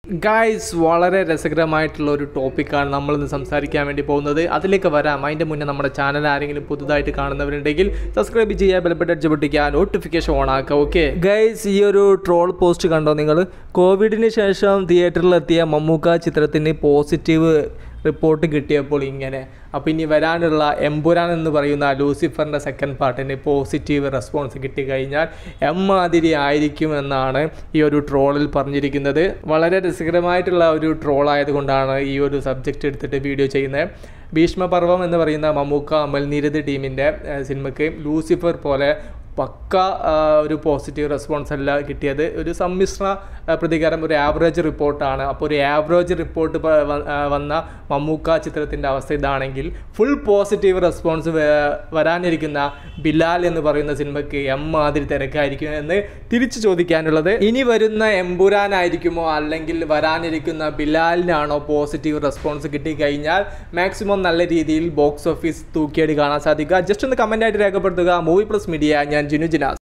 guys വളരെ രസകരമായിട്ടുള്ള ഒരു ടോപ്പിക്കാണ് നമ്മൾ ഇന്ന് സംസാരിക്കാൻ വേണ്ടി പോകുന്നത് അതിലേക്ക് വരാം അതിൻ്റെ മുന്നേ നമ്മുടെ ചാനൽ ആരെങ്കിലും പുതുതായിട്ട് കാണുന്നവരുണ്ടെങ്കിൽ സബ്സ്ക്രൈബ് ചെയ്യുക ബെൽബട്ട് അടിച്ച് പൊട്ടിക്കുക നോട്ടിഫിക്കേഷൻ ഓൺ ആക്കുക ഓക്കെ ഗൈസ് ഈ ഒരു ട്രോൾ പോസ്റ്റ് കണ്ടോ നിങ്ങൾ കോവിഡിന് ശേഷം തിയേറ്ററിലെത്തിയ മമ്മൂക്ക ചിത്രത്തിന് പോസിറ്റീവ് റിപ്പോർട്ട് കിട്ടിയപ്പോൾ ഇങ്ങനെ അപ്പോൾ ഇനി വരാനുള്ള എമ്പുരാൻ എന്ന് പറയുന്ന ലൂസിഫറിൻ്റെ സെക്കൻഡ് പാർട്ടിന് പോസിറ്റീവ് റെസ്പോൺസ് കിട്ടിക്കഴിഞ്ഞാൽ എമ്മാതിരി ആയിരിക്കും എന്നാണ് ഈ ഒരു ട്രോളിൽ പറഞ്ഞിരിക്കുന്നത് വളരെ രസകരമായിട്ടുള്ള ഒരു ട്രോൾ ആയതുകൊണ്ടാണ് ഈ ഒരു സബ്ജക്റ്റ് എടുത്തിട്ട് വീഡിയോ ചെയ്യുന്നത് ഭീഷ്മപർവം എന്ന് പറയുന്ന മമ്മൂക്ക അമൽനീരത് ടീമിൻ്റെ സിനിമയ്ക്ക് ലൂസിഫർ പോലെ പക്ക ആ, ഒരു പോസിറ്റീവ് റെസ്പോൺസ് അല്ല കിട്ടിയത് ഒരു സമ്മിശ്ര ആ, പ്രതികാരം ഒരു ആവറേജ് റിപ്പോർട്ടാണ് അപ്പോൾ ഒരു ആവറേജ് റിപ്പോർട്ട് വന്ന മമ്മൂക്ക ചിത്രത്തിൻ്റെ അവസ്ഥ ഇതാണെങ്കിൽ ഫുൾ പോസിറ്റീവ് റെസ്പോൺസ് വരാനിരിക്കുന്ന ബിലാൽ എന്ന് പറയുന്ന സിനിമയ്ക്ക് എമ്മാതിരി തിരക്കായിരിക്കും എന്ന് തിരിച്ചു ചോദിക്കാനുള്ളത് ഇനി വരുന്ന എമ്പുരാനായിരിക്കുമോ അല്ലെങ്കിൽ വരാനിരിക്കുന്ന ബിലാലിനാണോ പോസിറ്റീവ് റെസ്പോൺസ് കിട്ടിക്കഴിഞ്ഞാൽ മാക്സിമം നല്ല രീതിയിൽ ബോക്സ് ഓഫീസ് തൂക്കിയടി കാണാൻ സാധിക്കുക ജസ്റ്റ് ഒന്ന് കമൻ്റ് ആയിട്ട് രേഖപ്പെടുത്തുക മൂവി പ്ലസ് മീഡിയ ഞാൻ ജിനു ജിനാസ്